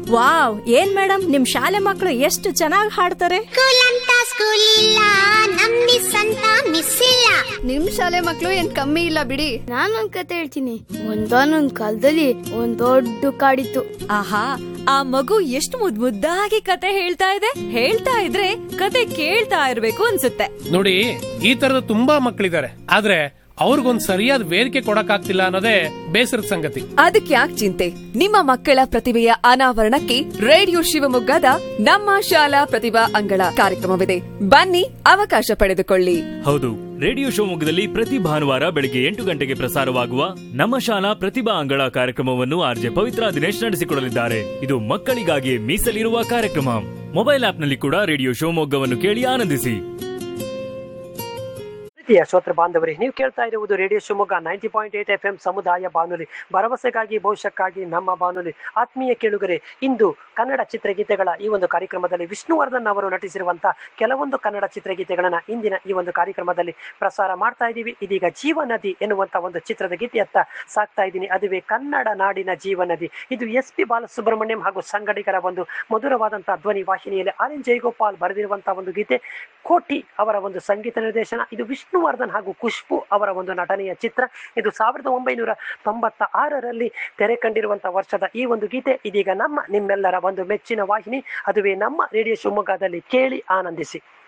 wow ಏನ್ madam ನಿಮ್ ಶಾಲೆ ಮಕ್ಕಳು ಎಷ್ಟು ಚೆನ್ನಾಗಿ ಹಾಡ್ತಾರೆ ಸ್ಕೂಲ್ ಅಂತ ಸ್ಕೂಲ್ ಇಲ್ಲ ನಮ್ ಮಿಸ್ ಅಂತ ಮಿಸ್ ಇಲ್ಲ ನಿಮ್ ಶಾಲೆ ಮಕ್ಳು ಏನ್ ಕಮ್ಮಿ ಇಲ್ಲ ಬಿಡಿ ನಾನೊಂದ್ ಕತೆ ಹೇಳ್ತೀನಿ ಒಂದಾನೊಂದ್ ಕಾಲದಲ್ಲಿ ಒಂದ್ ದೊಡ್ಡ ಕಾಡಿತ್ತು ಆಹಾ ಆ ಮಗು ಎಷ್ಟು ಮುದ್ ಮುದ್ದಾಗಿ ಕತೆ ಹೇಳ್ತಾ ಇದೆ ಹೇಳ್ತಾ ಇದ್ರೆ ಕತೆ ಕೇಳ್ತಾ ಇರ್ಬೇಕು ಅನ್ಸುತ್ತೆ ನೋಡಿ ಈ ತರದ ತುಂಬಾ ಮಕ್ಕಳಿದ್ದಾರೆ ಆದ್ರೆ ಅವ್ರಿಗೊಂದ್ ಸರಿಯಾದ ವೇದಿಕೆ ಕೊಡಕ್ಕಾಗ್ತಿಲ್ಲ ಅನ್ನೋದೇ ಬೇಸರದ ಸಂಗತಿ ಅದಕ್ಕೆ ಯಾಕೆ ಚಿಂತೆ ನಿಮ್ಮ ಮಕ್ಕಳ ಪ್ರತಿಭೆಯ ಅನಾವರಣಕ್ಕೆ ರೇಡಿಯೋ ಶಿವಮೊಗ್ಗದ ನಮ್ಮ ಶಾಲಾ ಪ್ರತಿಭಾ ಅಂಗಳ ಕಾರ್ಯಕ್ರಮವಿದೆ ಬನ್ನಿ ಅವಕಾಶ ಪಡೆದುಕೊಳ್ಳಿ ಹೌದು ರೇಡಿಯೋ ಶಿವಮೊಗ್ಗದಲ್ಲಿ ಪ್ರತಿ ಭಾನುವಾರ ಬೆಳಗ್ಗೆ ಎಂಟು ಗಂಟೆಗೆ ಪ್ರಸಾರವಾಗುವ ನಮ್ಮ ಶಾಲಾ ಪ್ರತಿಭಾ ಅಂಗಳ ಕಾರ್ಯಕ್ರಮವನ್ನು ಆರ್ಜೆ ಪವಿತ್ರ ದಿನೇಶ್ ನಡೆಸಿಕೊಡಲಿದ್ದಾರೆ ಇದು ಮಕ್ಕಳಿಗಾಗಿ ಮೀಸಲಿರುವ ಕಾರ್ಯಕ್ರಮ ಮೊಬೈಲ್ ಆಪ್ನಲ್ಲಿ ಕೂಡ ರೇಡಿಯೋ ಶಿವಮೊಗ್ಗವನ್ನು ಕೇಳಿ ಆನಂದಿಸಿ ಪ್ರೀತಿಯ ಶ್ರೋತೃ ಬಾಂಧವರೇ ನೀವು ಕೇಳ್ತಾ ಇರುವುದು radio Shivamogga ninety point eight F M ಸಮುದಾಯ ಬಾನುಲಿ ಭರವಸೆಗಾಗಿ ಭವಿಷ್ಯಕ್ಕಾಗಿ ನಮ್ಮ ಬಾನುಲಿ ಆತ್ಮೀಯ ಕೇಳುಗರೆ ಇಂದು ಕನ್ನಡ ಚಿತ್ರಗೀತೆಗಳ ಈ ಒಂದು ಕಾರ್ಯಕ್ರಮದಲ್ಲಿ ವಿಷ್ಣುವರ್ಧನ್ ಅವರು ನಟಿಸಿರುವಂತಹ ಕೆಲವೊಂದು ಕನ್ನಡ ಚಿತ್ರಗೀತೆಗಳನ್ನ ಇಂದಿನ ಈ ಒಂದು ಕಾರ್ಯಕ್ರಮದಲ್ಲಿ ಪ್ರಸಾರ ಮಾಡ್ತಾ ಇದ್ದೀವಿ ಇದೀಗ ಜೀವ ನದಿ ಎನ್ನುವಂತ ಒಂದು ಚಿತ್ರದ ಗೀತೆಯತ್ತ ಸಾಕ್ತಾ ಇದ್ದೀನಿ ಅದುವೇ ಕನ್ನಡ ನಾಡಿನ ಜೀವ ನದಿ ಇದು ಎಸ್ ಪಿ ಬಾಲಸುಬ್ರಹ್ಮಣ್ಯಂ ಹಾಗೂ ಸಂಗಡಿಗರ ಒಂದು ಮಧುರವಾದಂತಹ ಧ್ವನಿ ವಾಹಿನಿಯಲ್ಲಿ ಆರ್ ಎನ್ ಜಯಗೋಪಾಲ್ ಬರೆದಿರುವಂತಹ ಒಂದು ಗೀತೆ ಕೋಟಿ ಅವರ ಒಂದು ಸಂಗೀತ ನಿರ್ದೇಶನ ಇದು ವಿಷ್ಣುವರ್ಧನ್ ಹಾಗೂ ಖುಷ್ಬು ಅವರ ಒಂದು ನಟನೆಯ ಚಿತ್ರ ಇದು ಸಾವಿರದ ಒಂಬೈನೂರ ತೊಂಬತ್ತ ಆರರಲ್ಲಿ ತೆರೆ ಕಂಡಿರುವಂತಹ ವರ್ಷದ ಈ ಒಂದು ಗೀತೆ ಇದೀಗ ನಮ್ಮ ನಿಮ್ಮೆಲ್ಲರ ಒಂದು ಮೆಚ್ಚಿನ ವಾಹಿನಿ ಅದುವೇ ನಮ್ಮ ರೇಡಿಯೋ ಶಿವಮೊಗ್ಗದಲ್ಲಿ ಕೇಳಿ ಆನಂದಿಸಿ